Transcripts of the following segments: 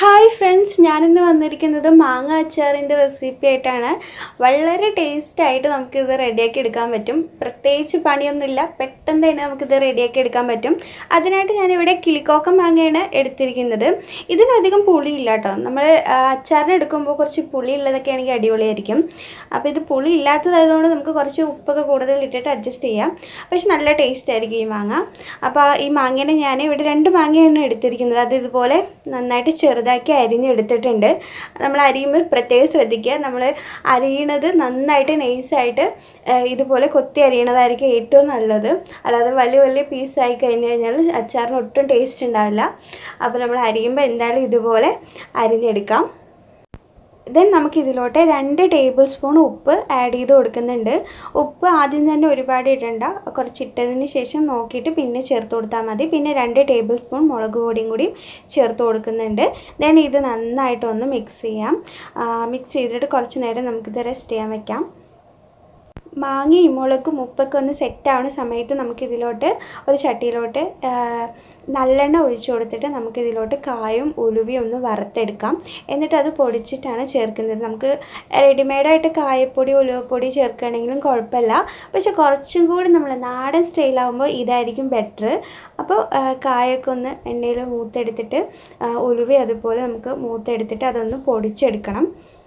hi friends ഞാനിന്ന് വന്നിരിക്കുന്നത് മാങ്ങ അച്ചാറിൻ്റെ റെസിപ്പി ആയിട്ടാണ് വളരെ ടേസ്റ്റ് ആയിട്ട് നമുക്കിത് റെഡിയാക്കി എടുക്കാൻ പറ്റും പ്രത്യേകിച്ച് പണിയൊന്നുമില്ല പെട്ടെന്ന് തന്നെ നമുക്കിത് റെഡിയാക്കി എടുക്കാൻ പറ്റും അതിനായിട്ട് ഞാനിവിടെ കിളിക്കോക്കം മാങ്ങയാണ് എടുത്തിരിക്കുന്നത് ഇതിനധികം പുളിയില്ല കേട്ടോ നമ്മൾ അച്ചാറിന് എടുക്കുമ്പോൾ കുറച്ച് പുളി ഉള്ളതൊക്കെ ആണെങ്കിൽ അടിപൊളിയായിരിക്കും അപ്പോൾ ഇത് പുളി ഇല്ലാത്തതായതുകൊണ്ട് നമുക്ക് കുറച്ച് ഉപ്പൊക്കെ കൂടുതൽ ഇട്ടിട്ട് അഡ്ജസ്റ്റ് ചെയ്യാം പക്ഷെ നല്ല ടേസ്റ്റ് ആയിരിക്കും ഈ മാങ്ങ അപ്പോൾ ഈ മാങ്ങേനെ ഞാൻ ഇവിടെ രണ്ട് മാങ്ങയാണ് എടുത്തിരിക്കുന്നത് അത് ഇതുപോലെ നന്നായിട്ട് ചെറുതാക്കി അരിഞ്ഞെടുത്തിട്ടുണ്ട് നമ്മൾ അരിയുമ്പോൾ പ്രത്യേകം ശ്രദ്ധിക്കുക നമ്മൾ അരിയണത് നന്നായിട്ട് നൈസായിട്ട് ഇതുപോലെ കൊത്തി അരിയണതായിരിക്കും ഏറ്റവും നല്ലത് അല്ലാതെ വലിയ വലിയ പീസായി കഴിഞ്ഞ് കഴിഞ്ഞാൽ അച്ചാറിന് ഒട്ടും ടേസ്റ്റ് ഉണ്ടാവില്ല അപ്പോൾ നമ്മൾ അരിയുമ്പോൾ എന്തായാലും ഇതുപോലെ അരിഞ്ഞെടുക്കാം ദെൻ നമുക്ക് ഇതിലോട്ട് രണ്ട് ടേബിൾ സ്പൂൺ ഉപ്പ് ആഡ് ചെയ്ത് കൊടുക്കുന്നുണ്ട് ഉപ്പ് ആദ്യം തന്നെ ഒരുപാട് ഇടണ്ട കുറച്ച് ഇട്ടതിന് ശേഷം നോക്കിയിട്ട് പിന്നെ ചേർത്ത് കൊടുത്താൽ മതി പിന്നെ രണ്ട് ടേബിൾ സ്പൂൺ മുളക് പൊടിയും കൂടി ചേർത്ത് കൊടുക്കുന്നുണ്ട് ദെൻ ഇത് നന്നായിട്ടൊന്ന് മിക്സ് ചെയ്യാം മിക്സ് ചെയ്തിട്ട് കുറച്ച് നേരം നമുക്കിത് റെസ്റ്റ് ചെയ്യാൻ വെക്കാം മാങ്ങയും മുളകും ഉപ്പൊക്കെ ഒന്ന് സെറ്റ് ആവുന്ന സമയത്ത് നമുക്കിതിലോട്ട് ഒരു ചട്ടിയിലോട്ട് നല്ലെണ്ണ ഒഴിച്ചു കൊടുത്തിട്ട് നമുക്കിതിലോട്ട് കായും ഉലുവയും ഒന്ന് വറുത്തെടുക്കാം എന്നിട്ട് അത് പൊടിച്ചിട്ടാണ് ചേർക്കുന്നത് നമുക്ക് റെഡിമെയ്ഡായിട്ട് കായപ്പൊടി ഉലുവപ്പൊടി ചേർക്കുകയാണെങ്കിലും കുഴപ്പമില്ല പക്ഷെ കുറച്ചും കൂടി നമ്മൾ നാടൻ സ്റ്റൈലാകുമ്പോൾ ഇതായിരിക്കും ബെറ്റർ അപ്പോൾ കായൊക്കെ ഒന്ന് എണ്ണയിൽ മൂത്തെടുത്തിട്ട് ഉലുവ അതുപോലെ നമുക്ക് മൂത്തെടുത്തിട്ട് അതൊന്ന് പൊടിച്ചെടുക്കണം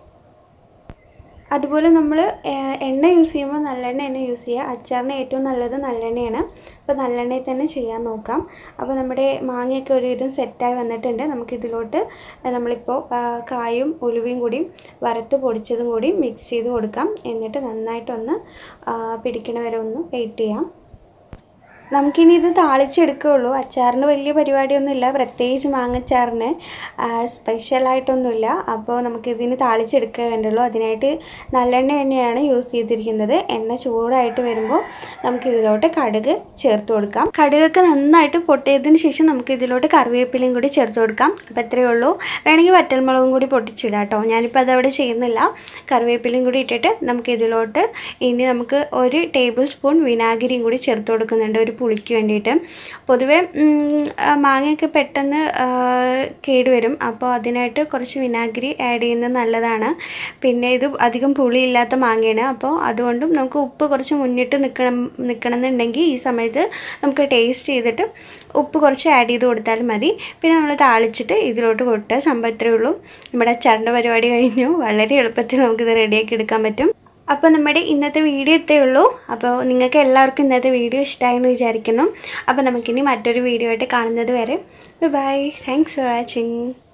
അതുപോലെ നമ്മൾ എണ്ണ യൂസ് ചെയ്യുമ്പോൾ നല്ലെണ്ണ തന്നെ യൂസ് ചെയ്യുക അച്ചാറിന് ഏറ്റവും നല്ലത് നല്ലെണ്ണയാണ് അപ്പോൾ നല്ലെണ്ണയിൽ തന്നെ ചെയ്യാൻ നോക്കാം അപ്പോൾ നമ്മുടെ മാങ്ങയൊക്കെ ഒരുവിധം സെറ്റായി വന്നിട്ടുണ്ട് നമുക്കിതിലോട്ട് നമ്മളിപ്പോൾ കായും ഉലുവയും കൂടി വറുത്ത് പൊടിച്ചതും കൂടി മിക്സ് ചെയ്ത് കൊടുക്കാം എന്നിട്ട് നന്നായിട്ടൊന്ന് പിടിക്കണ വരെ ഒന്ന് വെയിറ്റ് ചെയ്യാം നമുക്കിനി ഇത് താളിച്ചെടുക്കുകയുള്ളൂ അച്ചാറിന് വലിയ പരിപാടിയൊന്നുമില്ല പ്രത്യേകിച്ച് മാങ്ങച്ചാറിന് സ്പെഷ്യലായിട്ടൊന്നുമില്ല അപ്പോൾ നമുക്കിതിന് താളിച്ചെടുക്കുക വേണ്ടുള്ളൂ അതിനായിട്ട് നല്ലെണ്ണ തന്നെയാണ് യൂസ് ചെയ്തിരിക്കുന്നത് എണ്ണ ചൂടായിട്ട് വരുമ്പോൾ നമുക്കിതിലോട്ട് കടുക് ചേർത്ത് കൊടുക്കാം കടുകൊക്കെ നന്നായിട്ട് പൊട്ടിയതിന് ശേഷം നമുക്ക് ഇതിലോട്ട് കറിവേപ്പിലയും കൂടി ചേർത്ത് കൊടുക്കാം അപ്പോൾ എത്രയേ ഉള്ളൂ വേണമെങ്കിൽ വറ്റൽമുളകും കൂടി പൊട്ടിച്ചിടാം കേട്ടോ ഞാനിപ്പോൾ അതവിടെ ചെയ്യുന്നില്ല കറിവേപ്പിലയും കൂടി ഇട്ടിട്ട് നമുക്കിതിലോട്ട് ഇനി നമുക്ക് ഒരു ടേബിൾ സ്പൂൺ വിനാഗിരിയും കൂടി ചേർത്ത് കൊടുക്കുന്നുണ്ട് ഒരു പുളിക്ക് വേണ്ടിയിട്ട് പൊതുവേ മാങ്ങയൊക്കെ പെട്ടെന്ന് കേടുവരും അപ്പോൾ അതിനായിട്ട് കുറച്ച് വിനാഗിരി ആഡ് ചെയ്യുന്നത് നല്ലതാണ് പിന്നെ ഇത് അധികം പുളിയില്ലാത്ത മാങ്ങയാണ് അപ്പോൾ അതുകൊണ്ടും നമുക്ക് ഉപ്പ് കുറച്ച് മുന്നിട്ട് നിൽക്കണം നിൽക്കണം എന്നുണ്ടെങ്കിൽ ഈ സമയത്ത് നമുക്ക് ടേസ്റ്റ് ചെയ്തിട്ട് ഉപ്പ് കുറച്ച് ആഡ് ചെയ്ത് കൊടുത്താലും മതി പിന്നെ നമ്മൾ താളിച്ചിട്ട് ഇതിലോട്ട് കൊട്ടുക സംഭവം ഇത്രയേ ഉള്ളൂ നമ്മുടെ അച്ചാറിൻ്റെ പരിപാടി കഴിഞ്ഞു വളരെ എളുപ്പത്തിൽ നമുക്കിത് റെഡിയാക്കി എടുക്കാൻ പറ്റും അപ്പോൾ നമ്മുടെ ഇന്നത്തെ വീഡിയോ ഇത്രയേ ഉള്ളൂ അപ്പോൾ നിങ്ങൾക്ക് എല്ലാവർക്കും ഇന്നത്തെ വീഡിയോ ഇഷ്ടമായെന്ന് വിചാരിക്കുന്നു അപ്പോൾ നമുക്കിനി മറ്റൊരു വീഡിയോ ആയിട്ട് കാണുന്നത് വരെ ബൈ താങ്ക്സ് ഫോർ വാച്ചിങ്